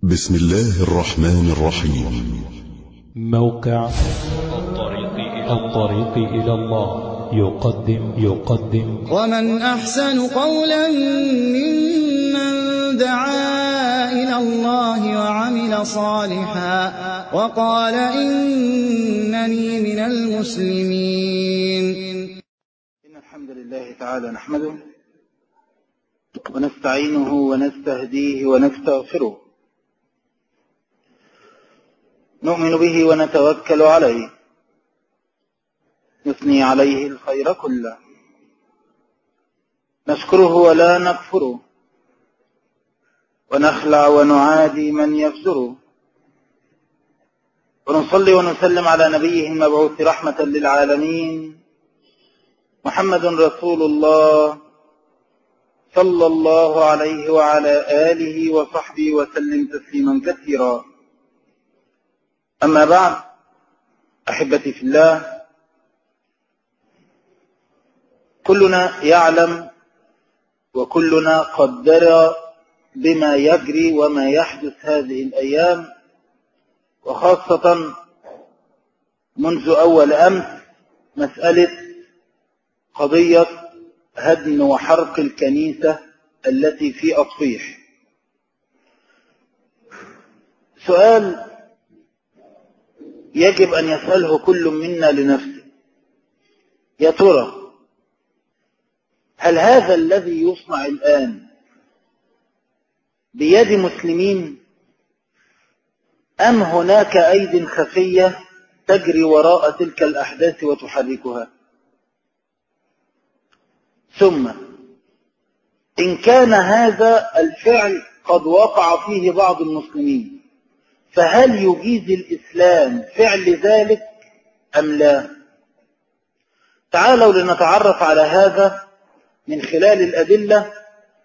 بسم الله الرحمن الرحيم موقع الطريق إلى, الطريق إلى الله يقدم يقدم ومن أحسن قولا ممن دعا إلى الله وعمل صالحا وقال إنني من المسلمين إن الحمد لله تعالى نحمده ونستعينه ونستهديه ونستغفره نؤمن به ونتوكل عليه نثني عليه الخير كله نشكره ولا نكفره ونخلع ونعادي من يفجره ونصلي ونسلم على نبيه المبعوث رحمة للعالمين محمد رسول الله صلى الله عليه وعلى آله وصحبه وسلم تسليما كثيرا أما بعد أحبتي في الله كلنا يعلم وكلنا قدر بما يجري وما يحدث هذه الأيام وخاصة منذ أول أمس مسألة قضية هدم وحرق الكنيسة التي في أطفيح سؤال يجب أن يسأله كل منا لنفسه يا ترى هل هذا الذي يصنع الآن بيد مسلمين أم هناك أيد خفية تجري وراء تلك الأحداث وتحركها ثم إن كان هذا الفعل قد وقع فيه بعض المسلمين فهل يجيز الإسلام فعل ذلك أم لا تعالوا لنتعرف على هذا من خلال الأدلة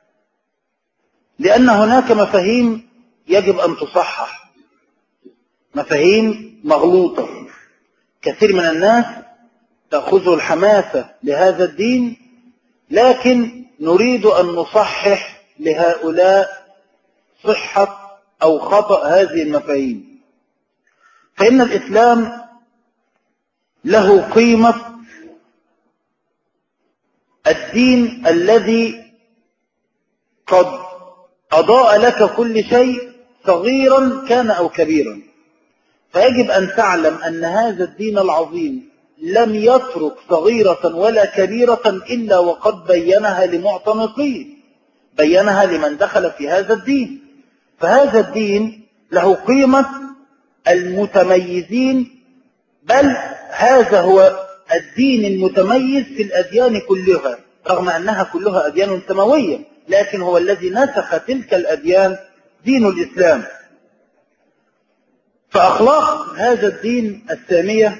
لأن هناك مفاهيم يجب أن تصحح مفاهيم مغلوطة كثير من الناس تأخذ الحماسة لهذا الدين لكن نريد أن نصحح لهؤلاء صحة أو خطأ هذه المفاهيم فإن الإسلام له قيمة الدين الذي قد أضاء لك كل شيء صغيرا كان أو كبيرا فيجب أن تعلم أن هذا الدين العظيم لم يترك صغيرة ولا كبيرة إلا وقد بينها لمعتنقيه بينها لمن دخل في هذا الدين فهذا الدين له قيمة المتميزين بل هذا هو الدين المتميز في الأديان كلها رغم أنها كلها أديان سماوية لكن هو الذي نسخ تلك الأديان دين الإسلام فأخلاق هذا الدين السامية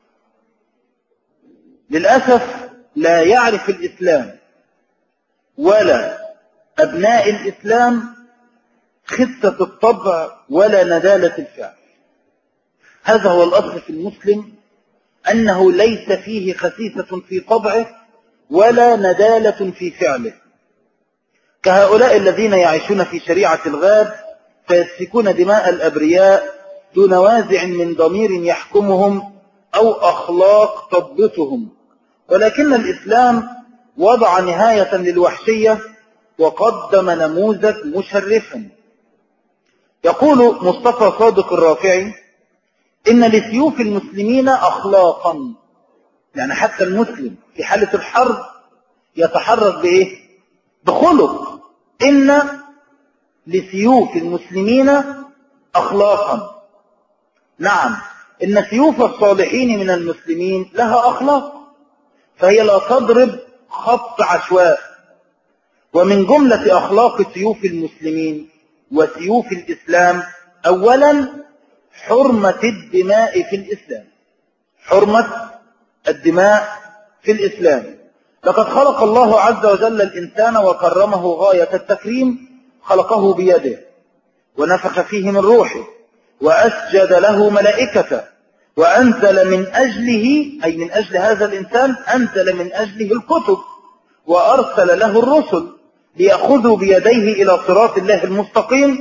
للأسف لا يعرف الإسلام ولا أبناء الإسلام خفة الطبع ولا ندالة الفعل هذا هو الأصل في المسلم أنه ليس فيه خسيسة في طبعه ولا ندالة في فعله كهؤلاء الذين يعيشون في شريعة الغاب فيسفكون دماء الأبرياء دون وازع من ضمير يحكمهم أو أخلاق تضبطهم ولكن الإسلام وضع نهاية للوحشية وقدم نموذج مشرفا يقول مصطفى صادق الرافعي إن لسيوف المسلمين أخلاقا يعني حتى المسلم في حالة الحرب يتحرك بإيه بخلق إن لسيوف المسلمين أخلاقا نعم إن سيوف الصالحين من المسلمين لها أخلاق فهي لا تضرب خط عشواء ومن جملة أخلاق سيوف المسلمين وسيوف الإسلام أولا حرمة الدماء في الإسلام حرمة الدماء في الإسلام لقد خلق الله عز وجل الإنسان وكرمه غاية التكريم خلقه بيده ونفخ فيه من روحه وأسجد له ملائكته وأنزل من أجله أي من أجل هذا الإنسان أنزل من أجله الكتب وأرسل له الرسل ليأخذوا بيديه إلى صراط الله المستقيم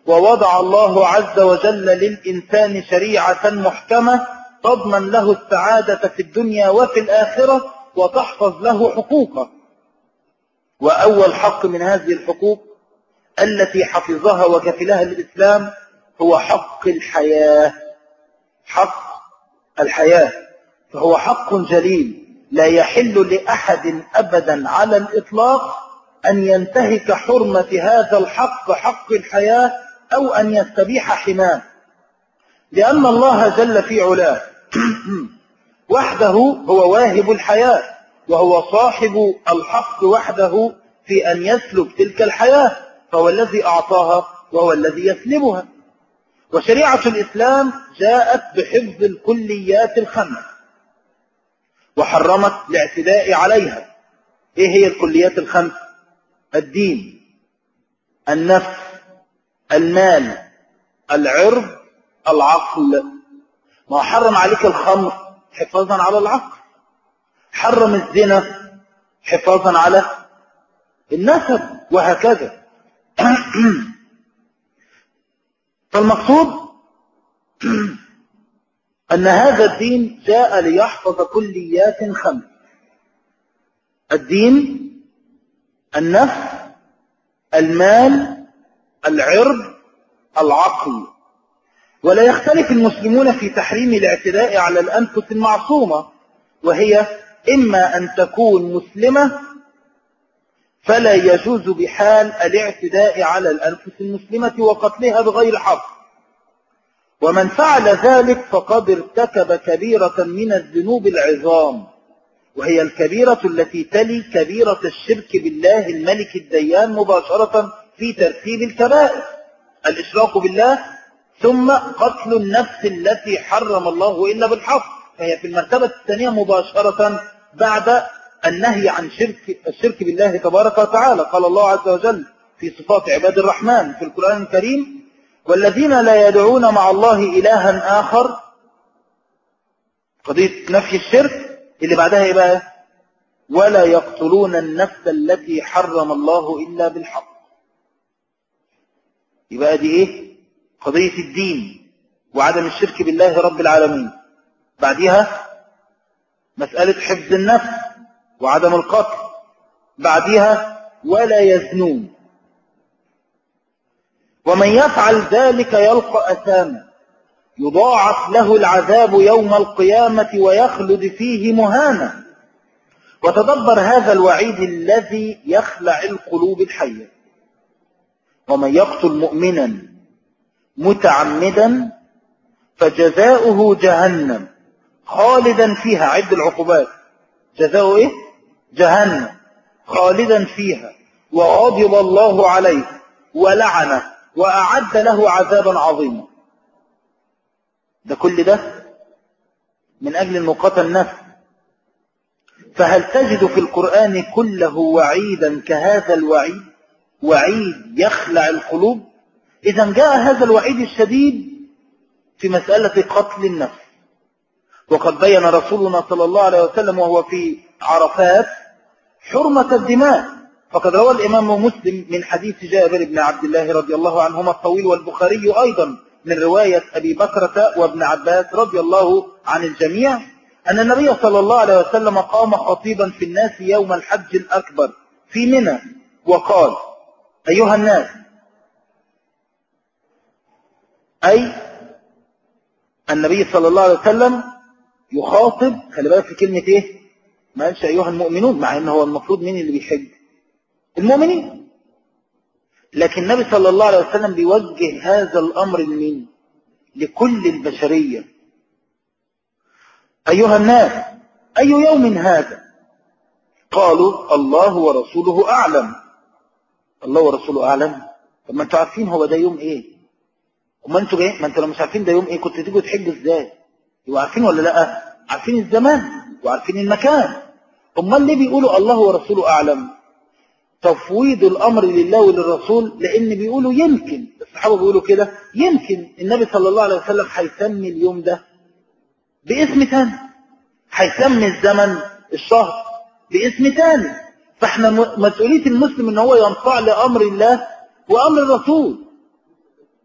ووضع الله عز وجل للإنسان شريعة محكمة تضمن له السعادة في الدنيا وفي الآخرة وتحفظ له حقوقه وأول حق من هذه الحقوق التي حفظها وكفلها الإسلام هو حق الحياة حق الحياة فهو حق جليل لا يحل لأحد أبدا على الإطلاق أن ينتهك حرمة هذا الحق حق الحياة أو أن يستبيح حماه لأن الله جل في علاه وحده هو واهب الحياة وهو صاحب الحق وحده في أن يسلب تلك الحياة فهو الذي أعطاها وهو الذي يسلبها وشريعة الإسلام جاءت بحفظ الكليات الخمس وحرمت الاعتداء عليها ايه هي الكليات الخمس الدين النفس المال العرض العقل ما حرم عليك الخمر حفاظا على العقل حرم الزنا حفاظا على النسب وهكذا فالمقصود أن هذا الدين جاء ليحفظ كليات خمس الدين النفس المال العرض العقل ولا يختلف المسلمون في تحريم الاعتداء على الأنفس المعصومة وهي إما أن تكون مسلمة فلا يجوز بحال الاعتداء على الأنفس المسلمة وقتلها بغير حق ومن فعل ذلك فقد ارتكب كبيرة من الذنوب العظام وهي الكبيرة التي تلي كبيرة الشرك بالله الملك الديان مباشرة في ترتيب الكبائر الإشراك بالله ثم قتل النفس التي حرم الله إلا بالحق فهي في المرتبة الثانية مباشرة بعد النهي عن شرك الشرك بالله تبارك وتعالى قال الله عز وجل في صفات عباد الرحمن في القرآن الكريم والذين لا يدعون مع الله إلها آخر قضية نفي الشرك اللي بعدها إيه بقى ولا يقتلون النفس التي حرم الله إلا بالحق يبقى دي إيه قضية الدين وعدم الشرك بالله رب العالمين بعدها مسألة حفظ النفس وعدم القتل بعدها ولا يزنون ومن يفعل ذلك يلقى أثاما يضاعف له العذاب يوم القيامة ويخلد فيه مهانا وتدبر هذا الوعيد الذي يخلع القلوب الحية ومن يقتل مؤمنا متعمدا فجزاؤه جهنم خالدا فيها عد العقوبات جزاؤه ايه جهنم خالدا فيها وغضب الله عليه ولعنه وأعد له عذابا عظيما ده كل ده من أجل المقاتل النفس فهل تجد في القرآن كله وعيدا كهذا الوعيد وعيد يخلع القلوب إذا جاء هذا الوعيد الشديد في مسألة قتل النفس وقد بين رسولنا صلى الله عليه وسلم وهو في عرفات حرمة الدماء فقد روى الإمام مسلم من حديث جابر بن عبد الله رضي الله عنهما الطويل والبخاري أيضا من رواية أبي بكرة وابن عباس رضي الله عن الجميع أن النبي صلى الله عليه وسلم قام خطيبا في الناس يوم الحج الأكبر في منى وقال أيها الناس أي النبي صلى الله عليه وسلم يخاطب خلي بالك في كلمة إيه ما قالش أيها المؤمنون مع إن هو المفروض مين اللي بيحج المؤمنين لكن النبي صلى الله عليه وسلم بيوجه هذا الأمر لمين لكل البشرية أيها الناس أي يوم هذا قالوا الله ورسوله أعلم الله ورسوله أعلم طب ما انتوا عارفين هو ده يوم ايه وما انتوا جايين ما انتوا لو مش عارفين ده يوم ايه كنتوا تيجوا تحجوا ازاي يبقوا عارفين ولا لا عارفين الزمان وعارفين المكان امال ليه بيقولوا الله ورسوله أعلم تفويض الأمر لله وللرسول لأن بيقولوا يمكن الصحابة بيقولوا كده يمكن النبي صلى الله عليه وسلم هيسمي اليوم ده باسم تاني هيسمي الزمن الشهر باسم تاني فاحنا مسؤولية المسلم ان هو ينصاع لأمر الله وأمر الرسول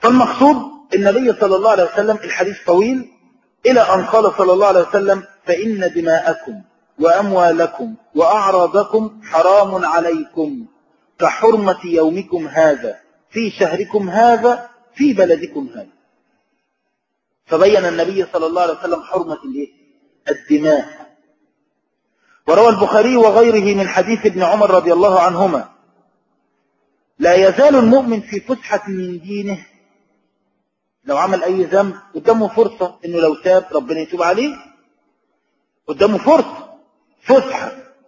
فالمقصود النبي صلى الله عليه وسلم الحديث طويل إلى أن قال صلى الله عليه وسلم فإن دماءكم وأموالكم وأعراضكم حرام عليكم كحرمة يومكم هذا في شهركم هذا في بلدكم هذا فبين النبي صلى الله عليه وسلم حرمة الدماء وروى البخاري وغيره من حديث ابن عمر رضي الله عنهما لا يزال المؤمن في فسحة من دينه لو عمل أي ذنب قدامه فرصة إنه لو تاب ربنا يتوب عليه قدامه فرصة فسحة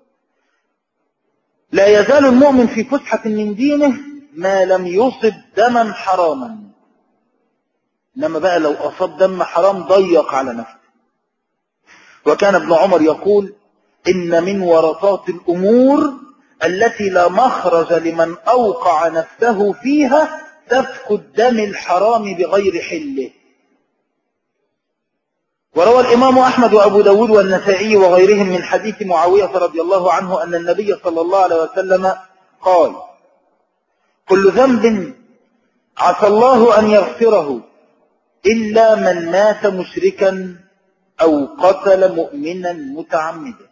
لا يزال المؤمن في فسحة من دينه ما لم يصب دما حراما إنما بقى لو أصاب دم حرام ضيق على نفسه وكان ابن عمر يقول إن من ورطات الأمور التي لا مخرج لمن أوقع نفسه فيها سفك الدم الحرام بغير حله وروى الإمام أحمد وأبو داود والنسائي وغيرهم من حديث معاوية رضي الله عنه أن النبي صلى الله عليه وسلم قال كل ذنب عسى الله أن يغفره إلا من مات مشركا أو قتل مؤمنا متعمدا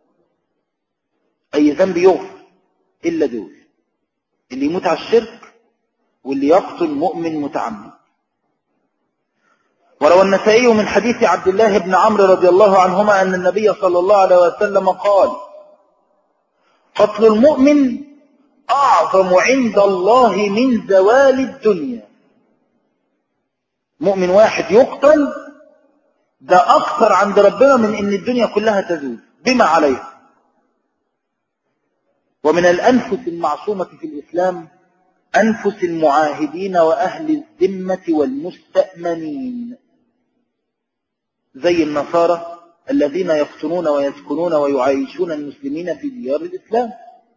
أي ذنب يغفر إلا دول اللي يموت على الشرك واللي يقتل مؤمن متعمد وروى النسائي من حديث عبد الله بن عمرو رضي الله عنهما أن النبي صلى الله عليه وسلم قال قتل المؤمن أعظم عند الله من زوال الدنيا مؤمن واحد يقتل ده أكثر عند ربنا من أن الدنيا كلها تزول بما عليها ومن الأنفس المعصومة في الإسلام أنفس المعاهدين وأهل الذمة والمستأمنين زي النصارى الذين يقتلون ويسكنون ويعايشون المسلمين في ديار الإسلام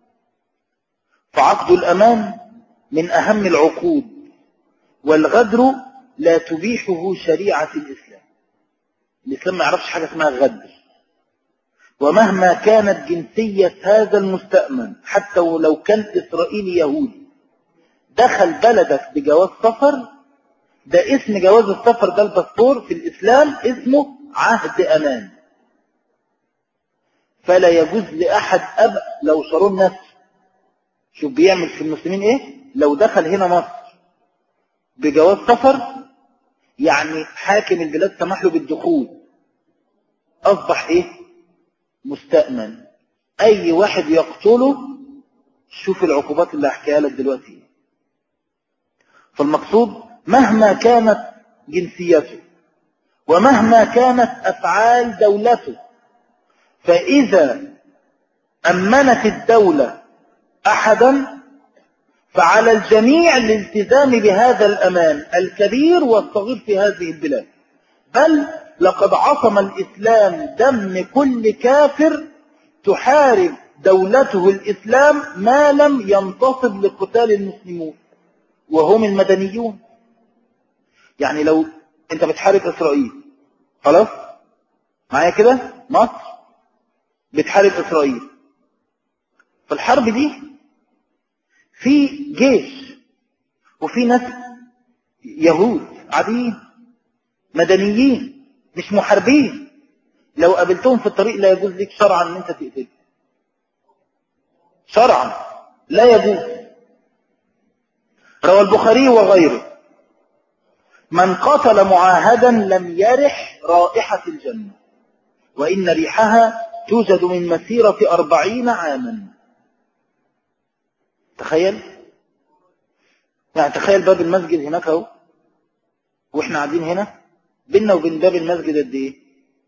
فعقد الأمان من أهم العقود والغدر لا تبيحه شريعة الإسلام الإسلام ما يعرفش حاجة اسمها غدر ومهما كانت جنسية هذا المستأمن حتى ولو كان إسرائيلي يهودي دخل بلدك بجواز سفر ده اسم جواز السفر ده الباسبور في الإسلام اسمه عهد أمان فلا يجوز لأحد أب لو شارون نفسه شوف بيعمل في المسلمين ايه لو دخل هنا مصر بجواز سفر يعني حاكم البلاد سمح له بالدخول أصبح ايه مستأمن أي واحد يقتله شوف العقوبات اللي أحكيها لك دلوقتي فالمقصود مهما كانت جنسيته ومهما كانت أفعال دولته فإذا أمنت الدولة أحدا فعلى الجميع الالتزام بهذا الأمان الكبير والصغير في هذه البلاد بل لقد عصم الإسلام دم كل كافر تحارب دولته الإسلام ما لم ينتصب لقتال المسلمون وهم المدنيون يعني لو انت بتحارب إسرائيل خلاص معايا كده مصر بتحارب إسرائيل فالحرب دي في جيش وفي ناس يهود عاديين مدنيين مش محاربين لو قابلتهم في الطريق لا يجوز لك شرعا ان انت تقتله شرعا لا يجوز روى البخاري وغيره من قتل معاهدا لم يرح رائحة الجنة وإن ريحها توجد من مسيرة أربعين عاما تخيل يعني تخيل باب المسجد هناك اهو واحنا قاعدين هنا بيننا وبين باب المسجد قد ايه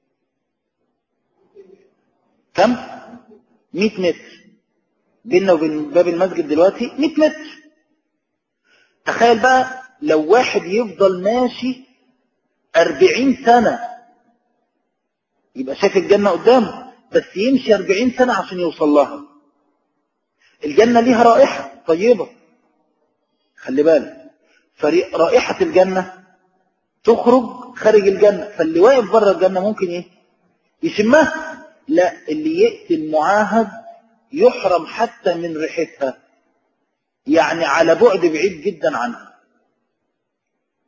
كم 100 متر بيننا وبين باب المسجد دلوقتي 100 متر تخيل بقى لو واحد يفضل ماشي 40 سنة يبقى شايف الجنة قدامه بس يمشي 40 سنة عشان يوصل لها الجنة ليها رائحة طيبة خلي بالك فرائحة الجنة تخرج خارج الجنة فاللي واقف بره الجنة ممكن ايه يشمها لا اللي يقتل معاهد يحرم حتى من ريحتها يعني على بعد بعيد جدا عنها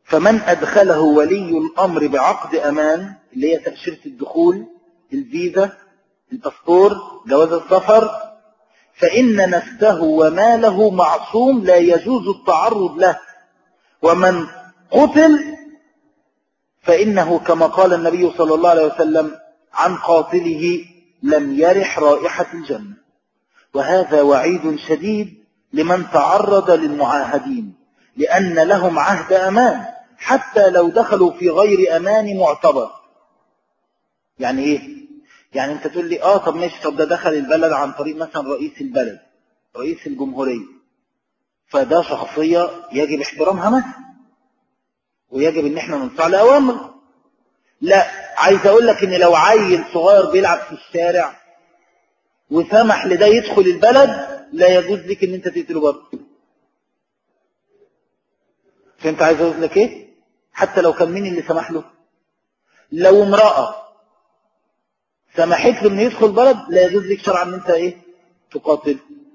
فمن أدخله ولي الأمر بعقد أمان اللي هي تأشيرة الدخول الفيزا الباسبور جواز السفر فإن نفسه وماله معصوم لا يجوز التعرض له ومن قتل فإنه كما قال النبي صلى الله عليه وسلم عن قاتله لم يرح رائحة الجنة وهذا وعيد شديد لمن تعرض للمعاهدين لأن لهم عهد أمان حتى لو دخلوا في غير أمان معتبر يعني إيه؟ يعني أنت تقول لي آه طب ماشي طب ده دخل البلد عن طريق مثلا رئيس البلد رئيس الجمهورية فده شخصية يجب احترامها مثلا ويجب ان احنا ننصاع لأوامر لا عايز اقول لك ان لو عيل صغير بيلعب في الشارع وسمح لده يدخل البلد لا يجوز لك ان انت تقتله برضه فانت عايز اقول لك ايه حتى لو كان مين اللي سمح له لو امرأة سمحت له انه يدخل بلد لا يجوز لك شرعا ان انت ايه تقاتل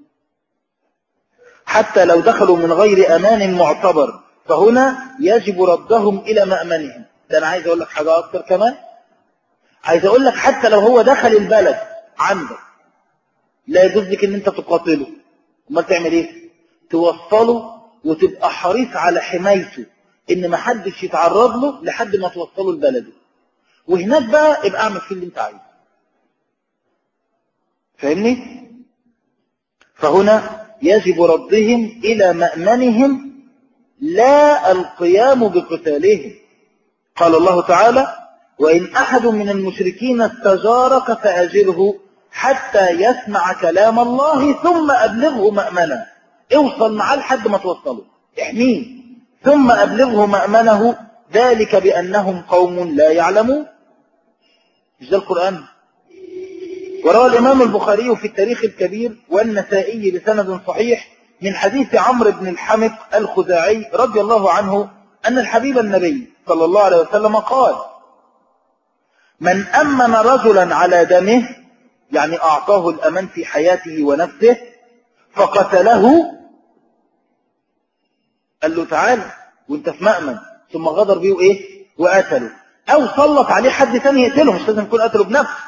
حتى لو دخلوا من غير امان معتبر فهنا يجب ردهم الى مأمنهم ده انا عايز اقول لك حاجة اكتر كمان عايز اقول لك حتى لو هو دخل البلد عندك لا يجوز لك ان انت تقاتله امال تعمل ايه توصله وتبقى حريص على حمايته ان ما حدش يتعرض له لحد ما توصله لبلده وهناك بقى ابقى اعمل فيه اللي انت عايزه فاهمني فهنا يجب ردهم الى مأمنهم لا القيام بقتالهم قال الله تعالى وإن أحد من المشركين استجارك فأجره حتى يسمع كلام الله ثم أبلغه مأمنه اوصل معاه لحد ما توصله احميه ثم أبلغه مأمنه ذلك بأنهم قوم لا يعلمون مش ده القرآن وروى الإمام البخاري في التاريخ الكبير والنسائي بسند صحيح من حديث عمرو بن الحمق الخزاعي رضي الله عنه أن الحبيب النبي صلى الله عليه وسلم قال من أمن رجلا على دمه يعني أعطاه الأمن في حياته ونفسه فقتله قال له تعال وانت في مأمن ثم غدر بيه ايه وقتله او سلط عليه حد ثاني يقتله مش لازم يكون قتله بنفسه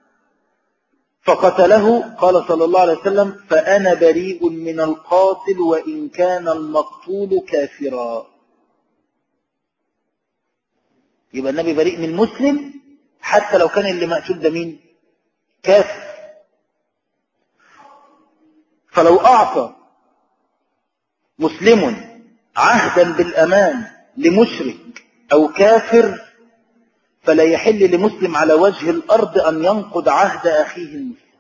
فقتله قال صلى الله عليه وسلم فأنا بريء من القاتل وإن كان المقتول كافرا يبقى النبي بريء من المسلم حتى لو كان اللي مقتول ده مين كافر فلو أعطى مسلم عهدا بالأمان لمشرك أو كافر فلا يحل لمسلم على وجه الأرض أن ينقض عهد أخيه المسلم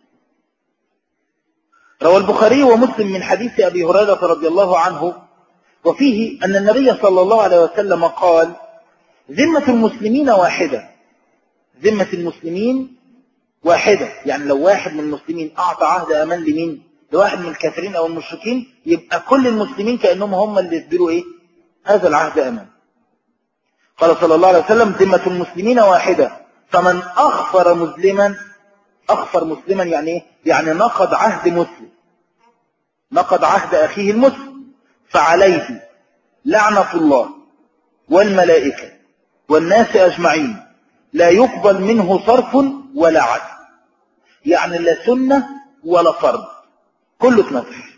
روى البخاري ومسلم من حديث أبي هريرة رضي الله عنه وفيه أن النبي صلى الله عليه وسلم قال ذمة المسلمين واحدة ذمة المسلمين واحدة يعني لو واحد من المسلمين أعطى عهد أمان لمين لواحد من الكافرين أو المشركين يبقى كل المسلمين كأنهم هم اللي يسبروا إيه هذا العهد أمان قال صلى الله عليه وسلم ذمة المسلمين واحدة فمن أخفر مسلما أخفر مسلما يعني إيه يعني نقض عهد مسلم نقض عهد أخيه المسلم فعليه لعنة الله والملائكة والناس أجمعين لا يقبل منه صرف ولا عدل يعني لا سنة ولا فرض كله اتمسح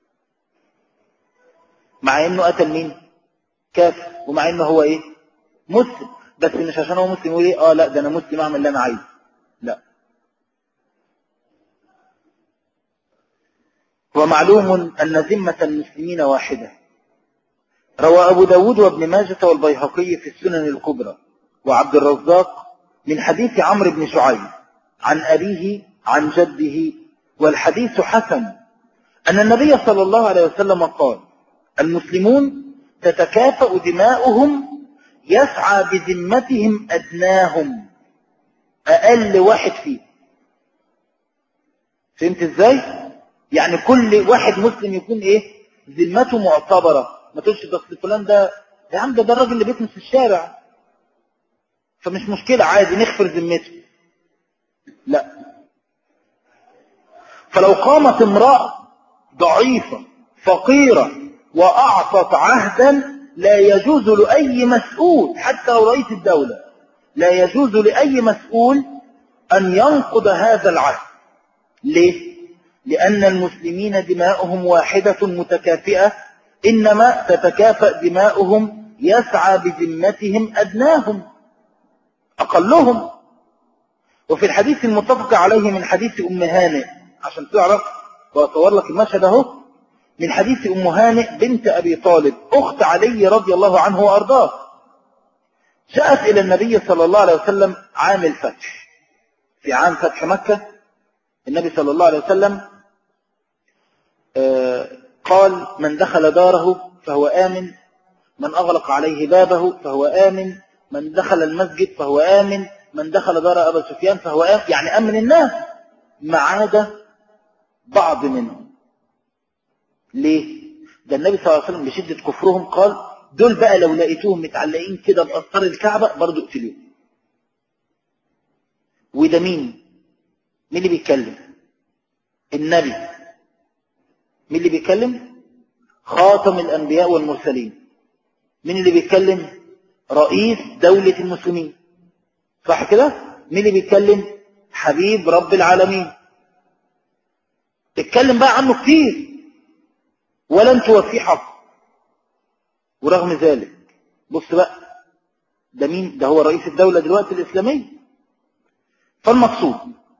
مع انه قتل مين كافر ومع انه هو ايه مسلم بس مش عشان هو مسلم يقول ايه اه لا ده انا مسلم اعمل اللي انا عايزه لا ومعلوم ان ذمة المسلمين واحدة روى ابو داود وابن ماجة والبيهقي في السنن الكبرى وعبد الرزاق من حديث عمرو بن شعيب عن أبيه عن جده والحديث حسن أن النبي صلى الله عليه وسلم قال المسلمون تتكافأ دماؤهم يسعى بذمتهم أدناهم أقل واحد فيه فهمت ازاي؟ يعني كل واحد مسلم يكون ايه ذمته معتبرة ما تقولش بس فلان ده يا عم ده ده الراجل اللي بيكنس في الشارع فمش مشكلة عادي نغفر ذمته لا فلو قامت امرأة ضعيفة فقيرة وأعطت عهدا لا يجوز لأي مسؤول حتى لو رئيس الدولة لا يجوز لأي مسؤول أن ينقض هذا العهد ليه؟ لأن المسلمين دماؤهم واحدة متكافئة إنما تتكافأ دماؤهم يسعى بذمتهم أدناهم أقلهم وفي الحديث المتفق عليه من حديث أم هانئ عشان تعرف وأصور لك المشهد اهو من حديث أم هانئ بنت أبي طالب أخت علي رضي الله عنه وأرضاه جاءت إلى النبي صلى الله عليه وسلم عام الفتح في عام فتح مكة النبي صلى الله عليه وسلم قال من دخل داره فهو آمن من أغلق عليه بابه فهو آمن من دخل المسجد فهو آمن من دخل دار أبا سفيان فهو آمن يعني أمن الناس ما عدا بعض منهم ليه؟ ده النبي صلى الله عليه وسلم بشدة كفرهم قال دول بقى لو لقيتوهم متعلقين كده بأسطار الكعبة برضو اقتلوهم وده مين؟ مين اللي بيتكلم؟ النبي مين اللي بيتكلم؟ خاتم الأنبياء والمرسلين مين اللي بيتكلم؟ رئيس دولة المسلمين صح كده؟ مين اللي بيتكلم؟ حبيب رب العالمين اتكلم بقى عنه كتير ولن توفيه حق ورغم ذلك بص بقى ده مين ده هو رئيس الدولة دلوقتي الإسلامية فالمقصود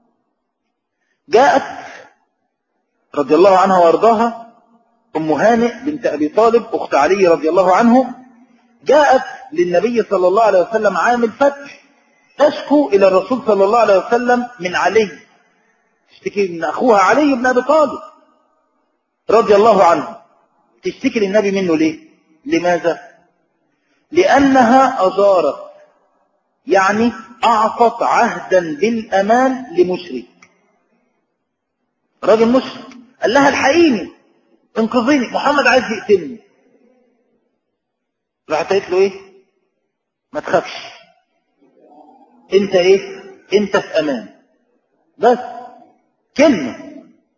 جاءت رضي الله عنها وارضاها أم هانئ بنت أبي طالب أخت علي رضي الله عنه جاءت للنبي صلى الله عليه وسلم عام الفتح تشكو إلى الرسول صلى الله عليه وسلم من علي تشتكي من أخوها علي بن أبي طالب رضي الله عنه تشتكي للنبي منه ليه لماذا لأنها أجارت يعني أعطت عهدا بالأمان لمشرك راجل مشرك قال لها الحقيني انقذيني محمد عايز يقتلني راحت قالت له ايه ما تخافش انت ايه انت في امان بس كلمة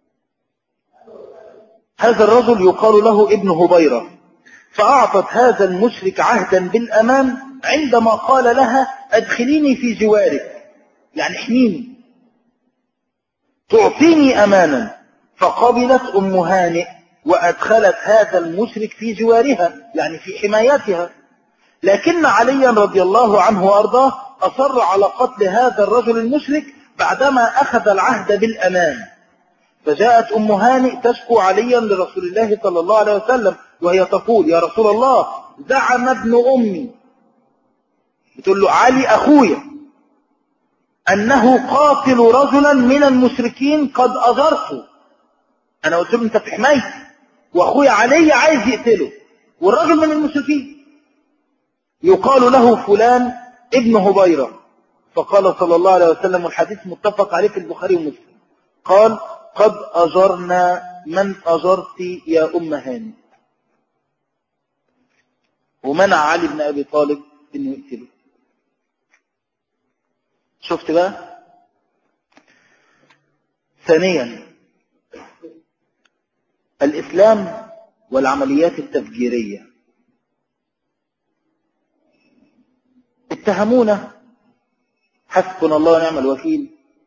هذا الرجل يقال له ابن هبيرة فأعطت هذا المشرك عهدا بالأمان عندما قال لها أدخليني في جوارك يعني احميني تعطيني أمانا فقبلت أم هانئ وأدخلت هذا المشرك في جوارها يعني في حمايتها لكن عليا رضي الله عنه وأرضاه أصر على قتل هذا الرجل المشرك بعدما أخذ العهد بالأمان فجاءت أم هانئ تشكو عليا لرسول الله صلى الله عليه وسلم وهي تقول يا رسول الله زعم ابن أمي بتقول له علي أخويا أنه قاتل رجلا من المشركين قد أجرته أنا قلت له أنت في حمايتي وأخويا علي عايز يقتله والراجل من المشركين يقال له فلان ابن هبيرة فقال صلى الله عليه وسلم الحديث متفق عليه في البخاري ومسلم قال قد أجرنا من أجرت يا أم هاني ومنع علي بن أبي طالب إنه يقتله شفت بقى ثانيا الإسلام والعمليات التفجيرية اتهمونا حسبنا الله ونعم الوكيل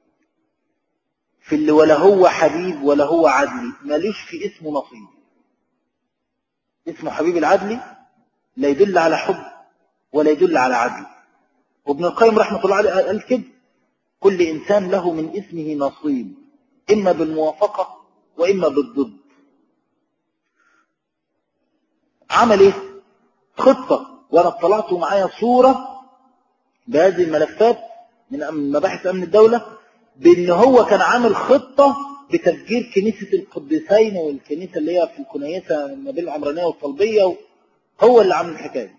في اللي ولا هو حبيب ولا هو عدلي ماليش في اسمه نصيب اسمه حبيب العدلي لا يدل على حب ولا يدل على عدل وابن القيم رحمة الله عليه قال كده كل إنسان له من اسمه نصيب إما بالموافقة وإما بالضد عمل إيه خطة وأنا اطلعت معايا صورة بهذه الملفات من مباحث أمن الدولة بأن هو كان عامل خطة بتفجير كنيسة القديسين والكنيسة اللي هي في الكنيسة ما بين العمرانية والصلبية هو اللي عامل الحكاية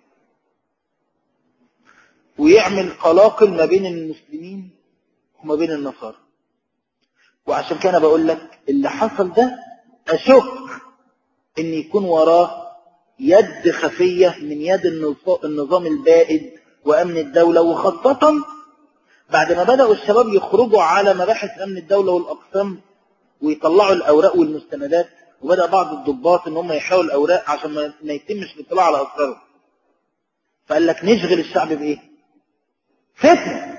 ويعمل قلاقل ما بين المسلمين وما بين النصارى وعشان كده بقول لك اللي حصل ده أشك ان يكون وراه يد خفية من يد النظام البائد وأمن الدولة وخاصة بعد ما بدأوا الشباب يخرجوا على مباحث أمن الدولة والأقسام ويطلعوا الأوراق والمستندات وبدأ بعض الضباط ان هم يحرقوا الأوراق عشان ما يتمش الاطلاع على أسرارهم فقال لك نشغل الشعب بايه فتنه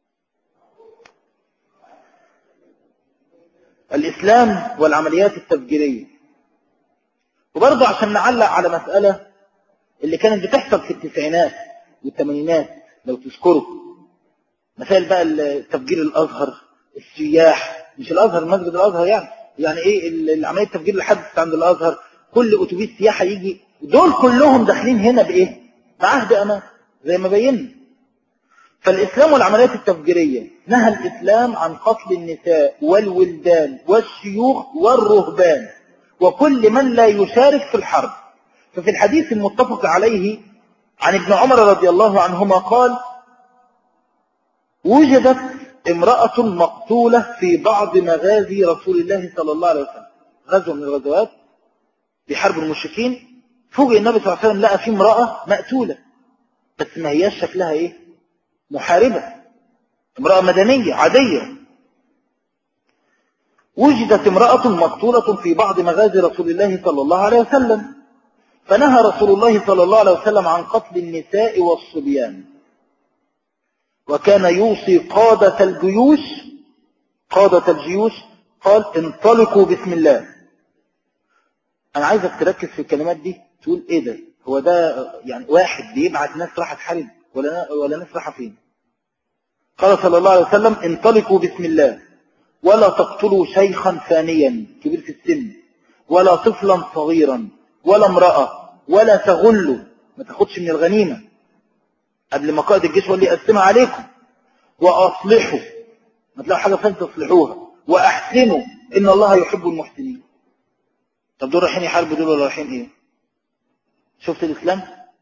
الاسلام والعمليات التفجيريه وبرضه عشان نعلق على مساله اللي كانت بتحصل في التسعينات والثمانينات لو تذكروا مسائل بقى التفجير الازهر السياح مش الازهر مسجد الازهر يعني يعني ايه العمليه التفجير اللي حدثت عند الازهر كل اتوبيس سياحه يجي دول كلهم داخلين هنا بايه بعهد امان زي ما بينا فالاسلام والعمليات التفجيريه نهى الاسلام عن قتل النساء والولدان والشيوخ والرهبان وكل من لا يشارك في الحرب ففي الحديث المتفق عليه عن ابن عمر رضي الله عنهما قال وجدت امرأة مقتولة في بعض مغازي رسول الله صلى الله عليه وسلم غزوة من الغزوات بحرب المشركين فوجئ النبي صلى الله عليه وسلم لقى في امرأة مقتولة بس ما هياش شكلها ايه محاربة امرأة مدنية عادية وجدت امرأة مقتولة في بعض مغازي رسول الله صلى الله عليه وسلم فنهى رسول الله صلى الله عليه وسلم عن قتل النساء والصبيان وكان يوصي قادة الجيوش قادة الجيوش قال انطلقوا بسم الله انا عايزك تركز في الكلمات دي تقول ايه ده هو ده يعني واحد بيبعت ناس راح تحارب ولا ولا ناس رايحه فين قال صلى الله عليه وسلم انطلقوا بسم الله ولا تقتلوا شيخا ثانيا كبير في السن ولا طفلا صغيرا ولا امرأة ولا تغلوا ما تاخدش من الغنيمة قبل ما قائد الجيش واللي يقسمها عليكم وأصلحوا ما تلاقوا حاجة فين تصلحوها وأحسنوا إن الله يحب المحسنين طب دول رايحين يحاربوا دول ولا رايحين إيه شفت الإسلام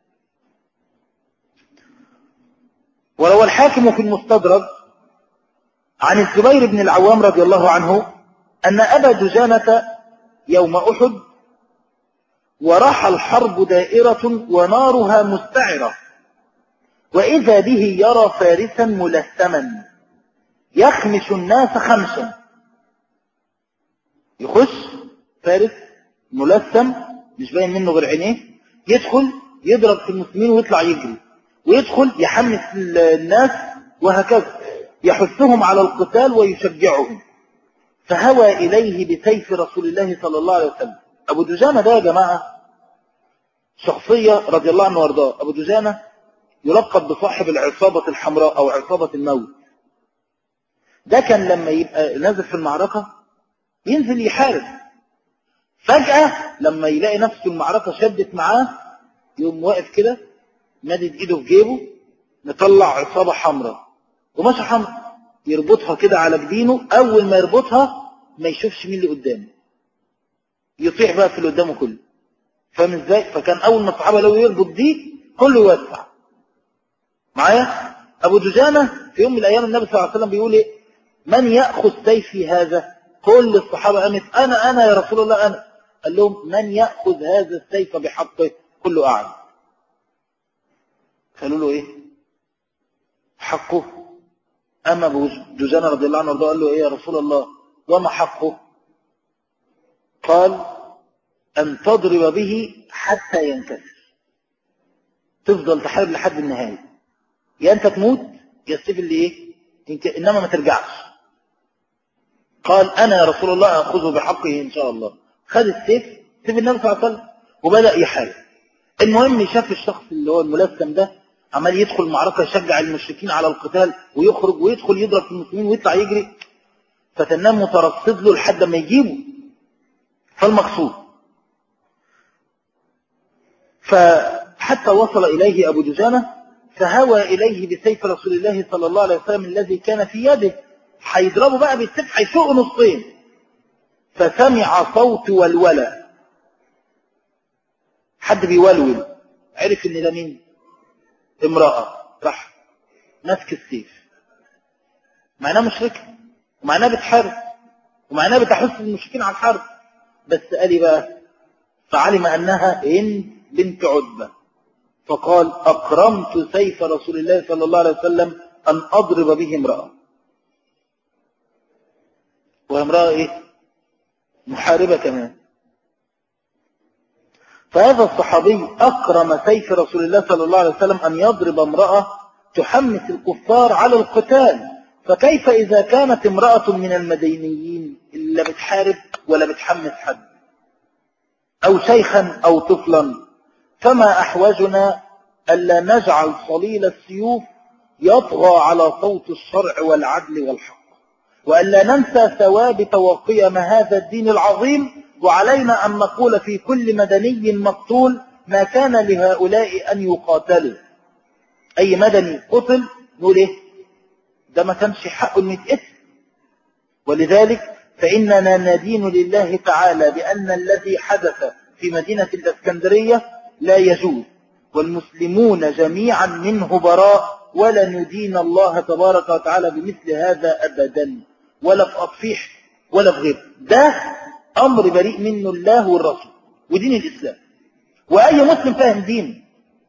وروى الحاكم في المستدرك عن الزبير بن العوام رضي الله عنه أن أبا دجانة يوم أحد ورحى الحرب دائرة ونارها مستعرة وإذا به يرى فارسا ملثما يخمش الناس خمسا يخش فارس ملثم مش باين منه غير عينيه يدخل يضرب في المسلمين ويطلع يجري ويدخل يحمس الناس وهكذا يحثهم على القتال ويشجعهم فهوى إليه بسيف رسول الله صلى الله عليه وسلم أبو دجانة ده يا جماعة شخصية رضي الله عنه وارضاه أبو دجانة يلقب بصاحب العصابة الحمراء أو عصابة الموت ده كان لما يبقى نازل في المعركة ينزل يحارب فجأة لما يلاقي نفسه المعركة شدت معاه يقوم واقف كده مادد ايده في جيبه مطلع عصابة حمراء وماشي حمراء يربطها كده على جبينه اول ما يربطها ما يشوفش مين اللي قدامه يطيح بقى في اللي قدامه كله فاهم ازاي فكان اول ما الصحابه لو يربط دي كله يوسع معايا ابو دجانه في يوم من الايام النبي صلى الله عليه وسلم بيقول ايه من ياخذ سيفي هذا كل الصحابه قامت انا انا يا رسول الله انا قال لهم من ياخذ هذا السيف بحقه كله قعد قالوا له ايه حقه اما ابو دجانه رضي الله عنه وارضاه قال له ايه يا رسول الله وما حقه قال ان تضرب به حتى ينكسر تفضل تحارب لحد النهايه يا انت تموت يا السيف اللي ايه إنك انما ما ترجعش قال انا يا رسول الله اخذه بحقه ان شاء الله خد السيف سيف النبي صلى الله عليه وسلم وبدا يحارب المهم شاف الشخص اللي هو الملثم ده عمال يدخل معركة يشجع المشركين على القتال ويخرج ويدخل يضرب في المسلمين ويطلع يجري فتنام مترصد له لحد ما يجيبه فالمقصود فحتى وصل إليه أبو دجانة فهوى إليه بسيف رسول الله صلى الله عليه وسلم الذي كان في يده هيضربه بقى بالسيف هيشق نصين فسمع صوت والولى حد بيولول عرف ان ده مين امرأة راح ماسك السيف معناه مشركة ومعناه بتحارب ومعناه بتحث المشركين على الحرب بس قال لي بقى فعلم انها هند بنت عتبة فقال اكرمت سيف رسول الله صلى الله عليه وسلم ان اضرب به امرأة وامرأة ايه محاربة كمان فهذا الصحابي أكرم سيف رسول الله صلى الله عليه وسلم أن يضرب امرأة تحمس الكفار على القتال فكيف إذا كانت امرأة من المدينيين اللي بتحارب ولا بتحمس حد أو شيخا أو طفلا فما أحوجنا ألا نجعل صليل السيوف يطغى على صوت الشرع والعدل والحق وألا ننسى ثوابت وقيم هذا الدين العظيم وعلينا أن نقول في كل مدني مقتول ما كان لهؤلاء أن يقاتلوا أي مدني قتل نقول إيه ده ما كانش حقه أن يتقتل ولذلك فإننا ندين لله تعالى بأن الذي حدث في مدينة الإسكندرية لا يجوز والمسلمون جميعا منه براء ولا ندين الله تبارك وتعالى بمثل هذا أبدا ولا في أطفيح ولا في غيره ده أمر بريء منه الله والرسول ودين الإسلام وأي مسلم فاهم دين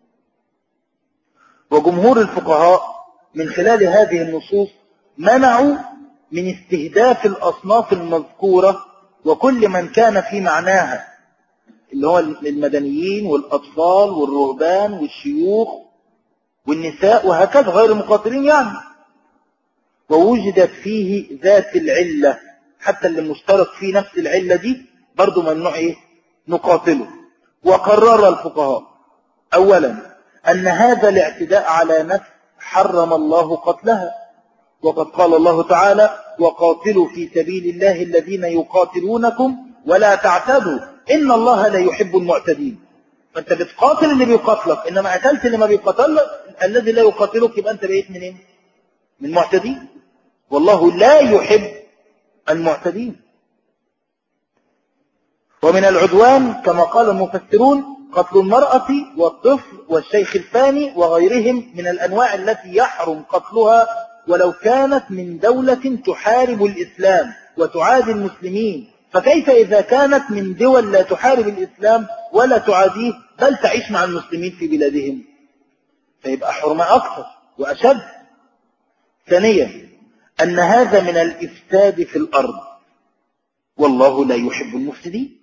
وجمهور الفقهاء من خلال هذه النصوص منعوا من استهداف الأصناف المذكورة وكل من كان في معناها اللي هو المدنيين والأطفال والرهبان والشيوخ والنساء وهكذا غير المقاتلين يعني ووجدت فيه ذات العلة حتى اللي مشترك فيه نفس العلة دي برضو ممنوع ايه نقاتله وقرر الفقهاء اولا ان هذا الاعتداء على نفس حرم الله قتلها وقد قال الله تعالى وقاتلوا في سبيل الله الذين يقاتلونكم ولا تعتدوا إن الله لا يحب المعتدين فأنت بتقاتل اللي بيقاتلك إنما قتلت اللي ما بيقاتلك الذي لا يقاتلك يبقى أنت بقيت منين من معتدين والله لا يحب المعتدين ومن العدوان كما قال المفسرون قتل المرأة والطفل والشيخ الفاني وغيرهم من الأنواع التي يحرم قتلها ولو كانت من دولة تحارب الإسلام وتعادي المسلمين فكيف إذا كانت من دول لا تحارب الإسلام ولا تعاديه بل تعيش مع المسلمين في بلادهم فيبقى حرمة أكثر وأشد ثانيا أن هذا من الإفساد في الأرض والله لا يحب المفسدين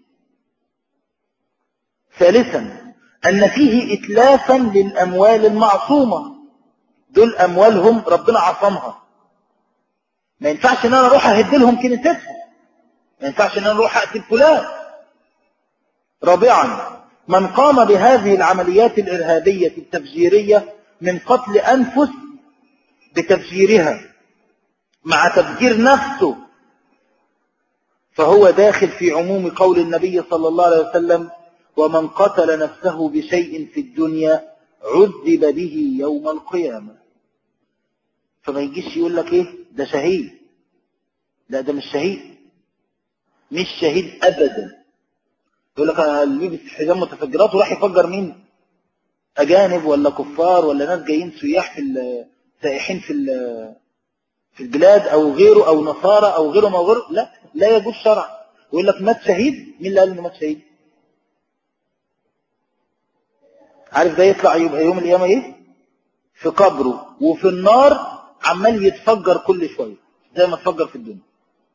ثالثا أن فيه إتلافا للأموال المعصومة دول أموالهم ربنا عصمها ما ينفعش أن أنا أروح أهدلهم كنيستهم ما ينفعش أن أنا أروح أقتل فلان رابعا من قام بهذه العمليات الإرهابية التفجيرية من قتل أنفس بتفجيرها مع تفجير نفسه فهو داخل في عموم قول النبي صلى الله عليه وسلم ومن قتل نفسه بشيء في الدنيا عذب به يوم القيامة فما يجيش يقول لك ايه ده شهيد لا ده مش شهيد مش شهيد ابدا يقول لك انا لبس حزام متفجرات وراح يفجر مين اجانب ولا كفار ولا ناس جايين سياح في سائحين في في البلاد او غيره او نصارى او غيرهم او غيره لا لا يجوز شرع يقول لك مات شهيد مين اللي قال انه مات شهيد عارف ده يطلع يبقى يوم القيامه ايه في قبره وفي النار عمال يتفجر كل شويه زي ما اتفجر في الدنيا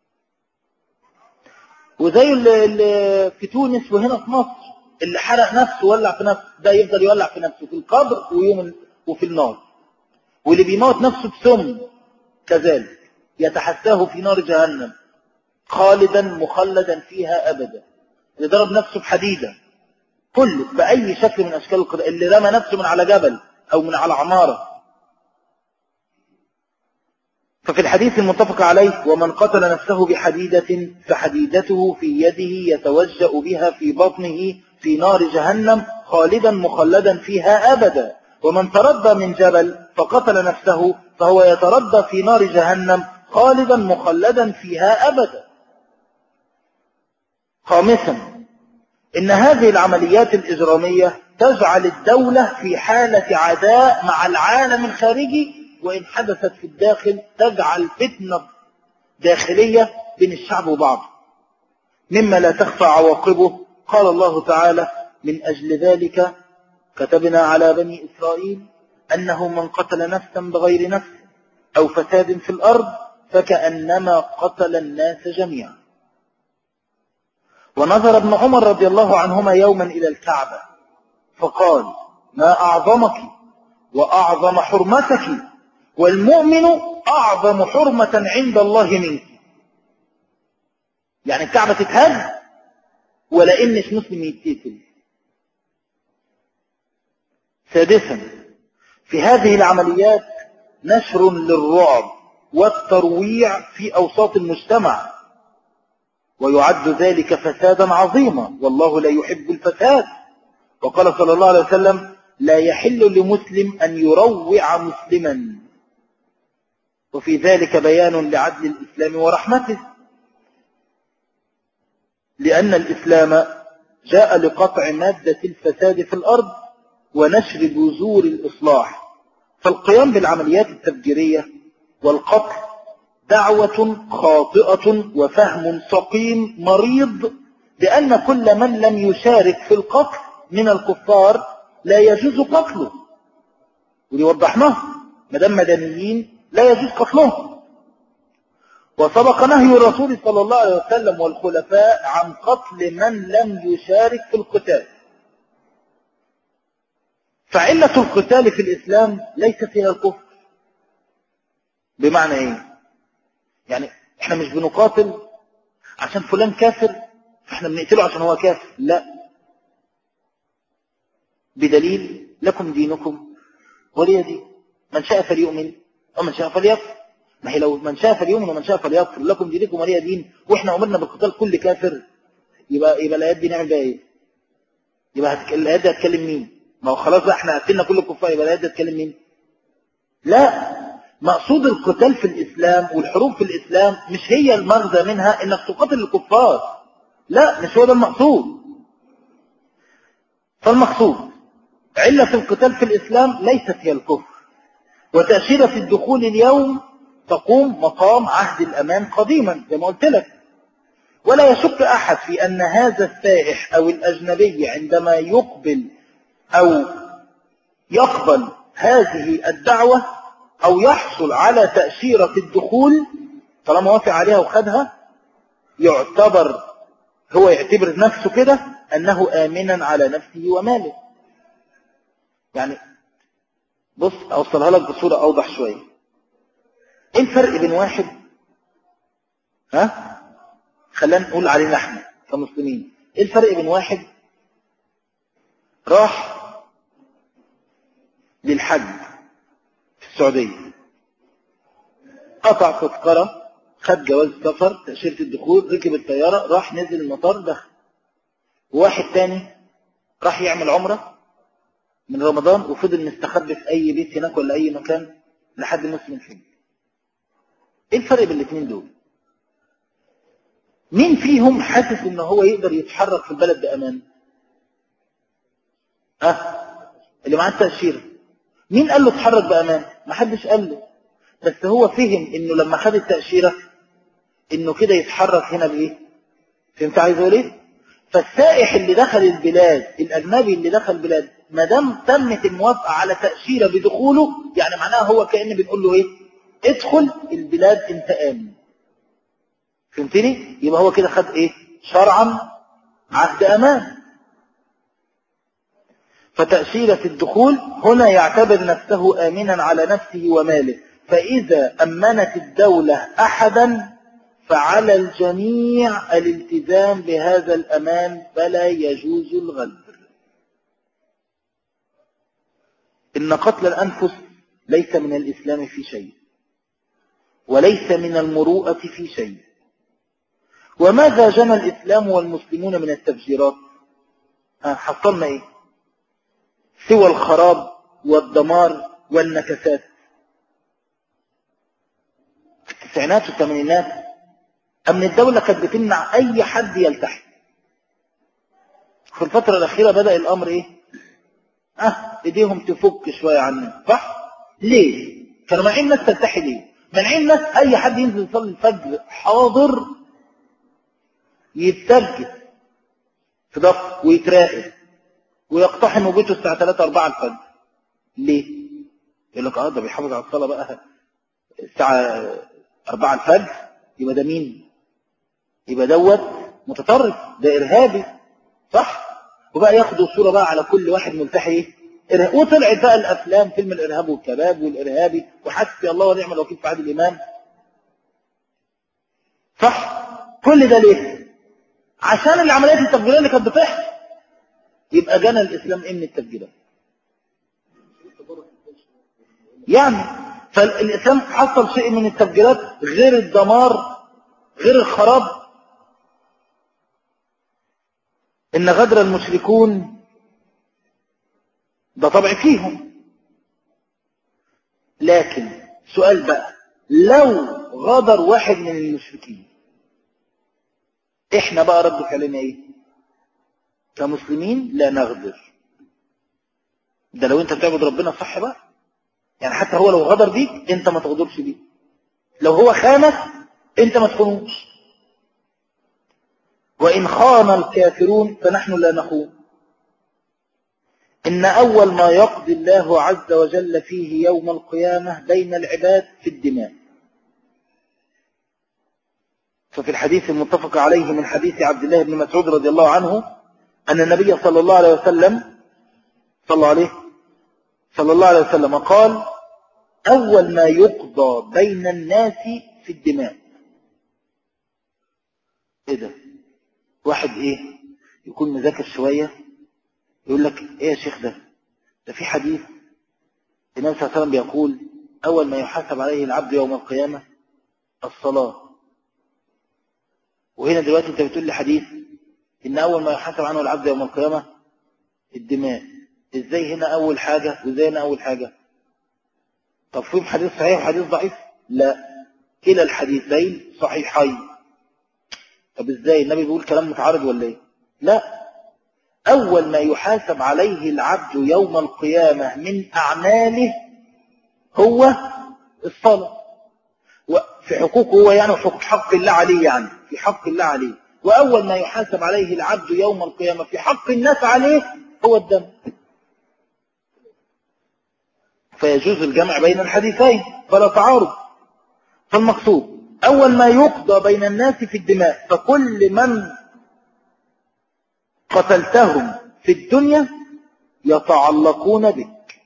وزي اللي, اللي في تونس وهنا في مصر اللي حرق نفسه ولع في نفسه ده يفضل يولع في نفسه في القبر ويوم وفي النار واللي بيموت نفسه بسم كذلك يتحساه في نار جهنم خالدا مخلدا فيها أبدا اللي ضرب نفسه بحديدة كله بأي شكل من أشكال القضاء اللي رمى نفسه من على جبل أو من على عمارة ففي الحديث المتفق عليه ومن قتل نفسه بحديدة فحديدته في يده يتوجأ بها في بطنه في نار جهنم خالدا مخلدا فيها أبدا ومن تردى من جبل فقتل نفسه فهو يتردى في نار جهنم خالدا مخلدا فيها أبدا خامسا إن هذه العمليات الإجرامية تجعل الدولة في حالة عداء مع العالم الخارجي وإن حدثت في الداخل تجعل فتنة داخلية بين الشعب وبعضه مما لا تخفى عواقبه قال الله تعالى من أجل ذلك كتبنا على بني إسرائيل أنه من قتل نفسا بغير نفس أو فساد في الأرض فكأنما قتل الناس جميعا ونظر ابن عمر رضي الله عنهما يوما إلى الكعبة فقال ما أعظمك وأعظم حرمتك والمؤمن أعظم حرمة عند الله منك يعني الكعبة تتهز ولا إنش مسلم يتقتل سادسا في هذه العمليات نشر للرعب والترويع في أوساط المجتمع ويعد ذلك فسادا عظيما والله لا يحب الفساد وقال صلى الله عليه وسلم لا يحل لمسلم أن يروع مسلما وفي ذلك بيان لعدل الإسلام ورحمته لأن الإسلام جاء لقطع مادة الفساد في الأرض ونشر بذور الإصلاح فالقيام بالعمليات التفجيرية والقتل دعوة خاطئة وفهم سقيم مريض لأن كل من لم يشارك في القتل من الكفار لا يجوز قتله ودي وضحناه مدام مدنيين لا يجوز قتلهم وسبق نهي الرسول صلى الله عليه وسلم والخلفاء عن قتل من لم يشارك في القتال فعلة القتال في الإسلام ليست هي الكفر بمعنى ايه يعني احنا مش بنقاتل عشان فلان كافر فاحنا بنقتله عشان هو كافر لا بدليل لكم دينكم ولي دين من شاء فليؤمن ومن شاء فليكفر ما هي لو من شاء فليؤمن ومن شاء فليكفر لكم دينكم ولي دين واحنا امرنا بقتال كل كافر يبقى يبقى الايات دي نعمل بيها ايه يبقى هتك... الايات دي هتكلم مين ما هو خلاص بقى احنا قتلنا كل الكفار يبقى الايات دي هتكلم مين لا مقصود القتال في الإسلام والحروب في الإسلام مش هي المغزى منها إنك تقاتل الكفار لا مش هو ده المقصود فالمقصود علة القتال في الإسلام ليست هي الكفر وتأشيرة الدخول اليوم تقوم مقام عهد الأمان قديما زي ما قلت لك ولا يشك أحد في أن هذا السائح أو الأجنبي عندما يقبل أو يقبل هذه الدعوة أو يحصل على تأشيرة الدخول طالما وافق عليها وخدها يعتبر هو يعتبر نفسه كده أنه آمنا على نفسه وماله يعني بص أوصلها لك بصورة أوضح شوية إيه الفرق بين واحد ها خلينا نقول علينا احنا كمسلمين إيه الفرق بين واحد راح للحج في السعودية قطع تذكرة خد جواز سفر تأشيرة الدخول ركب الطيارة راح نزل المطار دخل وواحد تاني راح يعمل عمرة من رمضان وفضل مستخبي في أي بيت هناك ولا أي مكان لحد موسم الحج ايه الفرق بين الاثنين دول مين فيهم حاسس ان هو يقدر يتحرك في البلد بأمان اه اللي معاه التأشيرة مين قال له اتحرك بأمان ما حدش قال له بس هو فهم انه لما خد التأشيرة انه كده يتحرك هنا بايه فهمت عايز اقول ايه فالسائح اللي دخل البلاد الاجنبي اللي دخل البلاد ما دام تمت الموافقه على تاشيره بدخوله يعني معناها هو كان بنقول له ايه ادخل البلاد انت امن فهمتني يبقى هو كده خد ايه شرعا عهد امان فتأشيرة الدخول هنا يعتبر نفسه آمنا على نفسه وماله فإذا أمنت الدولة أحدا فعلى الجميع الالتزام بهذا الأمان فلا يجوز الغدر إن قتل الأنفس ليس من الإسلام في شيء وليس من المروءة في شيء وماذا جنى الإسلام والمسلمون من التفجيرات حصلنا إيه سوى الخراب والدمار والنكسات في التسعينات والثمانينات أمن الدولة كانت بتمنع أي حد يلتحي في الفترة الأخيرة بدأ الأمر إيه أه إيديهم تفك شوية عننا صح ليه كانوا مانعين الناس تلتحي ليه مانعين الناس أي حد ينزل يصلي الفجر حاضر يتسجل في ضغط ويتراقب ويقتحم بيته الساعة 3 4 الفجر ليه يقول لك اه ده بيحافظ على الصلاة بقى الساعة 4 الفجر يبقى ده مين يبقى دوت متطرف ده إرهابي صح وبقى ياخدوا صورة بقى على كل واحد ملتحي ايه إرهاب. وطلعت بقى الأفلام فيلم الإرهاب والكباب والإرهابي وحسبي الله ونعم الوكيل في عادل الإمام صح كل ده ليه عشان العمليات التفجيرية اللي كانت بتحصل يبقى جنى الإسلام إيه من التفجيرات يعني فالإسلام حصل شيء من التفجيرات غير الدمار غير الخراب إن غدر المشركون ده طبع فيهم لكن سؤال بقى لو غدر واحد من المشركين احنا بقى رد فعلنا ايه كمسلمين لا نغدر ده لو انت بتعبد ربنا صح بقى يعني حتى هو لو غدر بيك انت ما تغدرش بيه لو هو خانك انت ما تخونوش وإن خان الكافرون فنحن لا نخون إن أول ما يقضي الله عز وجل فيه يوم القيامة بين العباد في الدماء ففي الحديث المتفق عليه من حديث عبد الله بن مسعود رضي الله عنه أن النبي صلى الله عليه وسلم صلى عليه صلى الله عليه وسلم قال أول ما يقضى بين الناس في الدماء إيه ده واحد إيه يكون مذاكر شوية يقول لك إيه يا شيخ ده ده في حديث النبي صلى الله عليه وسلم بيقول أول ما يحاسب عليه العبد يوم القيامة الصلاة وهنا دلوقتي انت بتقول لي حديث ان اول ما يحاسب عنه العبد يوم القيامة الدماء ازاي هنا اول حاجة وازاي هنا اول حاجة طب فيهم حديث صحيح وحديث ضعيف لا كلا الحديثين صحيحين طب ازاي النبي بيقول كلام متعارض ولا ايه لا اول ما يحاسب عليه العبد يوم القيامة من اعماله هو الصلاة في حقوقه هو يعني وحقوق حق الله عليه يعني في حق الله عليه وأول ما يحاسب عليه العبد يوم القيامة في حق الناس عليه هو الدم فيجوز الجمع بين الحديثين فلا تعارض فالمقصود أول ما يقضى بين الناس في الدماء فكل من قتلتهم في الدنيا يتعلقون بك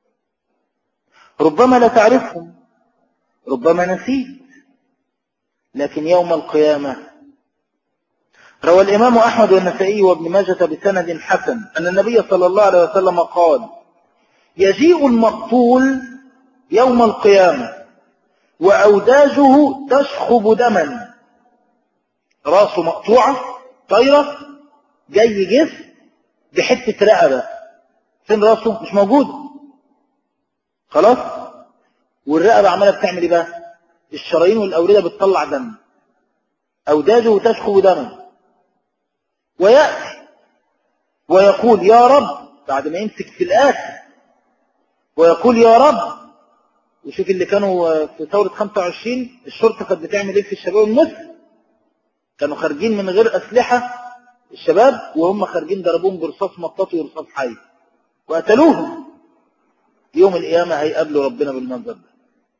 ربما لا تعرفهم ربما نسيت لكن يوم القيامة روى الإمام أحمد والنسائي وابن ماجة بسند حسن أن النبي صلى الله عليه وسلم قال يجيء المقتول يوم القيامة وأوداجه تشخب دما راسه مقطوعة طايرة جاي جسم بحتة رقبة فين راسه مش موجود خلاص والرقبة عمالة بتعمل ايه بقى الشرايين والأوردة بتطلع دم أوداجه تشخب دما ويأتي ويقول يا رب بعد ما يمسك في الآخر ويقول يا رب وشوف اللي كانوا في ثورة 25 الشرطة كانت بتعمل ايه في الشباب المسلم كانوا خارجين من غير أسلحة الشباب وهم خارجين ضربوهم برصاص مطاط ورصاص حي وقتلوهم يوم القيامة هيقابلوا ربنا بالمنظر ده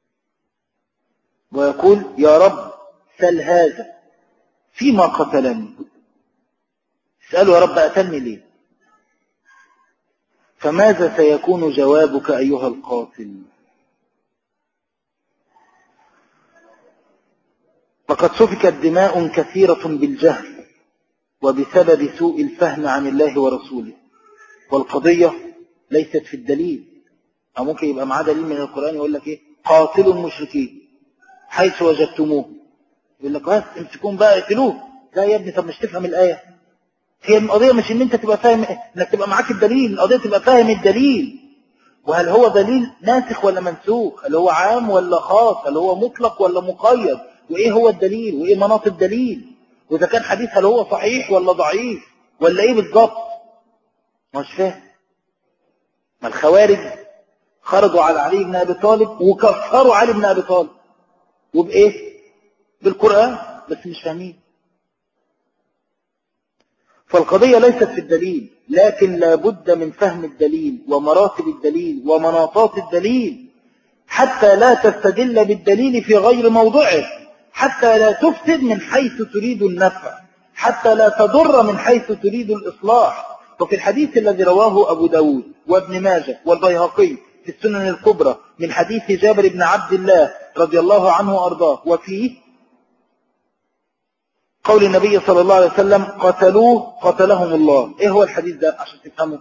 ويقول يا رب سل هذا فيما قتلني اسأله يا رب قتلني ليه فماذا سيكون جوابك أيها القاتل فقد سفكت دماء كثيرة بالجهل وبسبب سوء الفهم عن الله ورسوله والقضية ليست في الدليل أو ممكن يبقى معاه دليل من القرآن يقول لك إيه قاتلوا المشركين حيث وجدتموه يقول لك بس امسكوهم بقى اقتلوه لا يا ابني طب مش تفهم الآية هي القضية مش ان انت تبقى فاهم انك تبقى معاك الدليل القضية تبقى فاهم الدليل وهل هو دليل ناسخ ولا منسوخ هل هو عام ولا خاص هل هو مطلق ولا مقيد وايه هو الدليل وايه مناط الدليل واذا كان حديث هل هو صحيح ولا ضعيف ولا ايه بالظبط مش فاهم ما الخوارج خرجوا على علي بن ابي طالب وكفروا علي بن ابي طالب وبايه بالقران بس مش فاهمين فالقضية ليست في الدليل لكن لابد من فهم الدليل ومراتب الدليل ومناطات الدليل حتى لا تستدل بالدليل في غير موضعه حتى لا تفسد من حيث تريد النفع حتى لا تضر من حيث تريد الإصلاح وفي الحديث الذي رواه أبو داود وابن ماجه والبيهقي في السنن الكبرى من حديث جابر بن عبد الله رضي الله عنه وأرضاه وفيه قول النبي صلى الله عليه وسلم قتلوه قتلهم الله ايه هو الحديث ده عشان تفهموا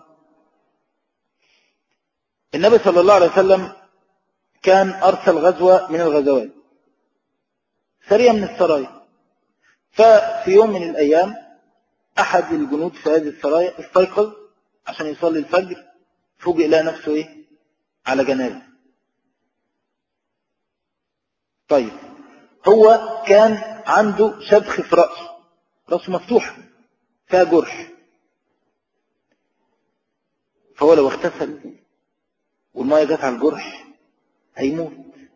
النبي صلى الله عليه وسلم كان أرسل غزوة من الغزوات سرية من السرايا ففي يوم من الأيام أحد الجنود في هذه السرايا استيقظ عشان يصلي الفجر فوجئ لها نفسه إيه على جنازة طيب هو كان عنده شبخ في رأسه رأسه مفتوحة فيها جرح فهو لو اغتسل والمية جت على الجرح هيموت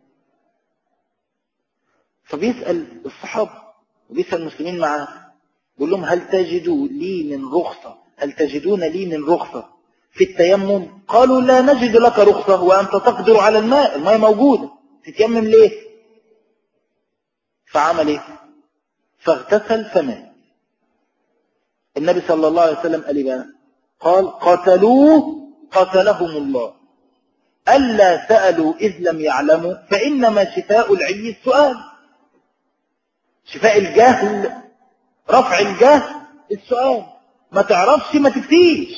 فبيسأل الصحابة وبيسأل المسلمين معاه بيقول لهم هل تجدوا لي من رخصة هل تجدون لي من رخصة في التيمم قالوا لا نجد لك رخصة وأنت تقدر على الماء الماء موجودة تتيمم ليه فعمل ايه فاغتسل فمات النبي صلى الله عليه وسلم قال بقى قال قتلوه قتلهم الله ألا سألوا إذ لم يعلموا فإنما شفاء العي السؤال شفاء الجهل رفع الجهل السؤال ما تعرفش ما تفتيش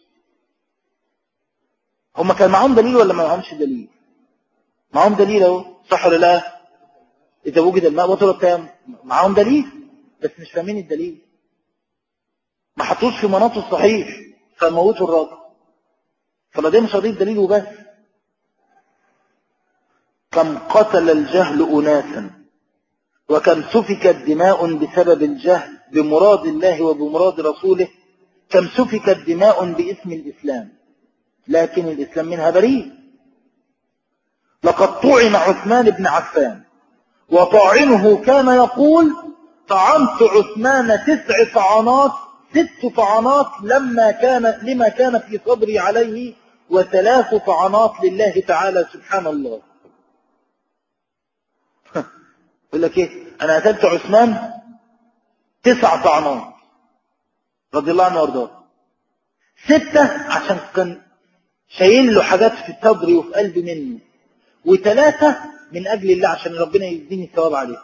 هم كان معهم دليل ولا ما معهمش دليل معهم دليل اهو صح ولا لا إذا وجد الماء بطل التيمم معاهم دليل بس مش فاهمين الدليل ما حطوش في مناطه الصحيح فموتوا الراجل فلا ده مش قضيه دليل وبس كم قتل الجهل أناسا وكم سفكت دماء بسبب الجهل بمراد الله وبمراد رسوله كم سفكت دماء باسم الإسلام لكن الإسلام منها بريء لقد طعن عثمان بن عفان وطاعنه كان يقول طعنت عثمان تسع طعنات ست طعنات لما كان لما كان في صبري عليه وثلاث طعنات لله تعالى سبحان الله يقول لك ايه انا قتلت عثمان تسع طعنات رضي الله عنه وارضاه ستة عشان كان شايل له حاجات في صدري وفي قلبي منه وثلاثة من أجل الله عشان ربنا يديني الثواب عليه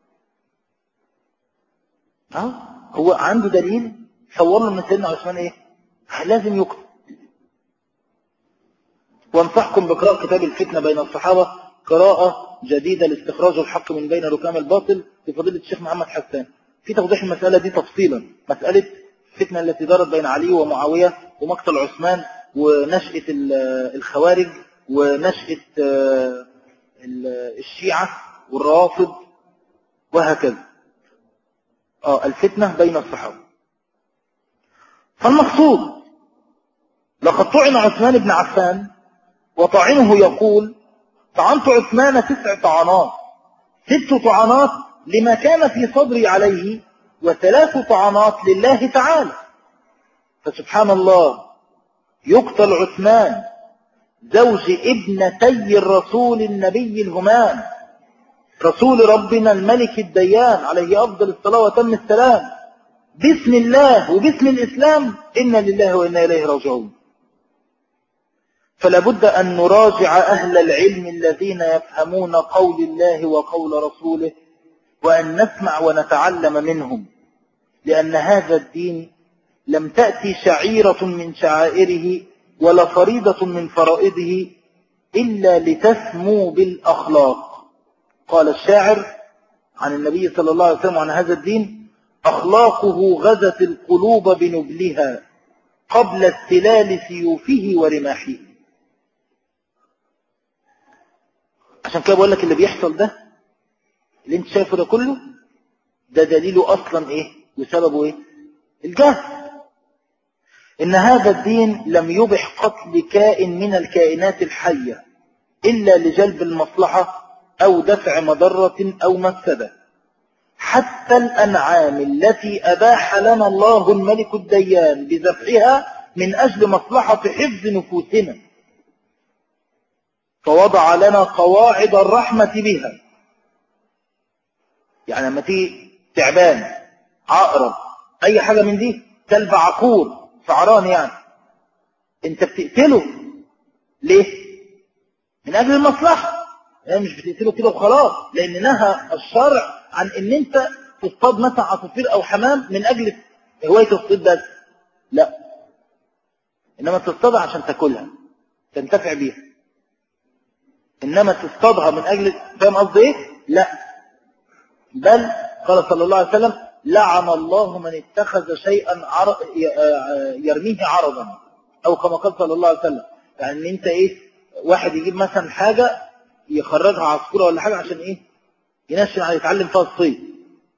اه هو عنده دليل صور له من سيدنا عثمان ايه لازم يقتل وانصحكم بقراءة كتاب الفتنة بين الصحابة قراءة جديدة لاستخراج الحق من بين ركام الباطل لفضيلة الشيخ محمد حسان في توضيح المسألة دي تفصيلا مسألة الفتنة التي دارت بين علي ومعاوية ومقتل عثمان ونشأة الخوارج ونشأة الشيعة والرافض وهكذا آه الفتنة بين الصحابة فالمقصود لقد طعن عثمان بن عفان وطعنه يقول طعنت عثمان تسع طعنات ست طعنات لما كان في صدري عليه وثلاث طعنات لله تعالى فسبحان الله يقتل عثمان زوج ابنتي الرسول النبي الهمام رسول ربنا الملك الديان عليه أفضل الصلاة وتم السلام باسم الله وباسم الإسلام إنا لله وإنا إليه راجعون فلا بد أن نراجع أهل العلم الذين يفهمون قول الله وقول رسوله وأن نسمع ونتعلم منهم لأن هذا الدين لم تأتي شعيرة من شعائره ولا فريضة من فرائضه إلا لتسمو بالأخلاق قال الشاعر عن النبي صلى الله عليه وسلم عن هذا الدين أخلاقه غزت القلوب بنبلها قبل استلال سيوفه ورماحه عشان كده بقول لك اللي بيحصل ده اللي انت شايفه ده كله ده دليله أصلا إيه وسببه إيه الجهل إن هذا الدين لم يبح قتل كائن من الكائنات الحية إلا لجلب المصلحة أو دفع مضرة أو مفسدة حتى الأنعام التي أباح لنا الله الملك الديان بذبحها من أجل مصلحة حفظ نفوسنا فوضع لنا قواعد الرحمة بها يعني لما تيجي تعبان عقرب اي حاجة من دي كلب عقور سعران يعني انت بتقتله ليه من اجل المصلحة يعني مش بتقتله كده وخلاص لان نهى الشرع عن ان انت تصطاد مثلا عصافير او حمام من اجل هواية الصيد بس لا انما تصطادها عشان تاكلها تنتفع بيها انما تصطادها من اجل فاهم قصدي ايه لا بل قال صلى الله عليه وسلم لعن الله من اتخذ شيئا عر... يرميه عرضا او كما قال صلى الله عليه وسلم يعني ان انت ايه واحد يجيب مثلا حاجة يخرجها عصفورة ولا حاجة عشان ايه ينشن على يتعلم فيها الصيد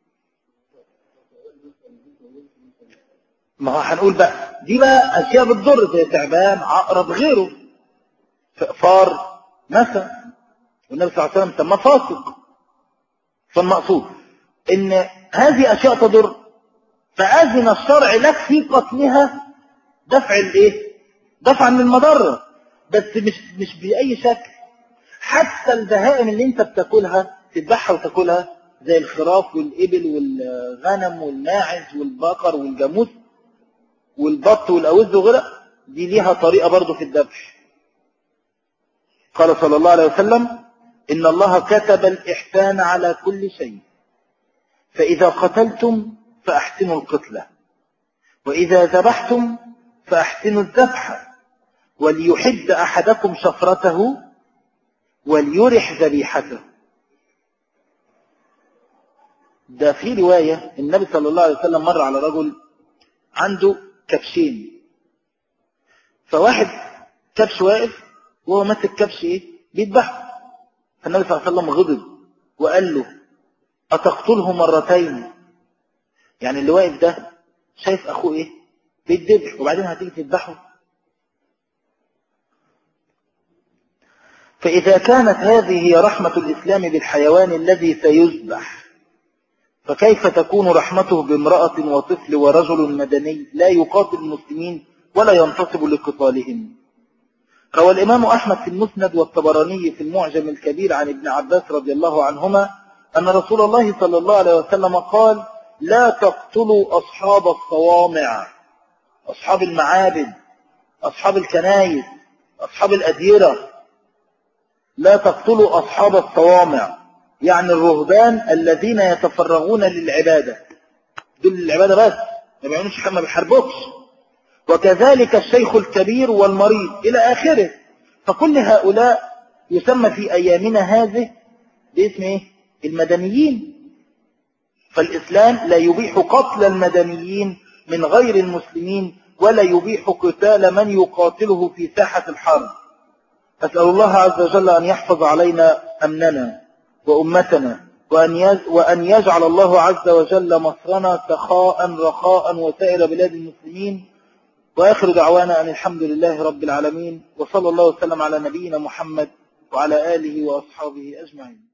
ما هو هنقول بقى دي بقى اشياء بتضر زي تعبان عقرب غيره فار مثلا والنبي صلى الله عليه وسلم سماه فاسق فالمقصود ان هذه اشياء تضر فاذن الشرع لك في قتلها دفع الايه دفعا للمضره بس مش مش باي شكل حتى البهائم اللي انت بتاكلها تذبحها وتاكلها زي الخراف والابل والغنم والماعز والبقر والجاموس والبط والاوز وغيرها دي ليها طريقه برضه في الذبح قال صلى الله عليه وسلم إن الله كتب الإحسان على كل شيء فإذا قتلتم فأحسنوا القتلة وإذا ذبحتم فأحسنوا الذبح وليحد أحدكم شفرته وليرح ذبيحته ده في رواية النبي صلى الله عليه وسلم مر على رجل عنده كبشين فواحد كبش واقف وهو ماسك كبش ايه بيذبحه فالنبي صلى الله عليه وسلم غضب وقال له أتقتله مرتين يعني اللي واقف ده شايف أخوه إيه بيتذبح وبعدين هتيجي تذبحه فإذا كانت هذه هي رحمة الإسلام بالحيوان الذي سيذبح فكيف تكون رحمته بامرأة وطفل ورجل مدني لا يقاتل المسلمين ولا ينتصب لقتالهم روى الإمام أحمد في المسند والطبراني في المعجم الكبير عن ابن عباس رضي الله عنهما أن رسول الله صلى الله عليه وسلم قال لا تقتلوا أصحاب الصوامع أصحاب المعابد أصحاب الكنايس أصحاب الأديرة لا تقتلوا أصحاب الصوامع يعني الرهبان الذين يتفرغون للعبادة دول العبادة بس ما بيعملوش حاجة ما بيحاربوكش وكذلك الشيخ الكبير والمريض إلى آخره فكل هؤلاء يسمى في أيامنا هذه باسم إيه؟ المدنيين فالإسلام لا يبيح قتل المدنيين من غير المسلمين ولا يبيح قتال من يقاتله في ساحة الحرب أسأل الله عز وجل أن يحفظ علينا أمننا وأمتنا وأن وأن يجعل الله عز وجل مصرنا سخاء رخاء وسائر بلاد المسلمين وآخر دعوانا أن الحمد لله رب العالمين وصلى الله وسلم على نبينا محمد وعلى آله وأصحابه أجمعين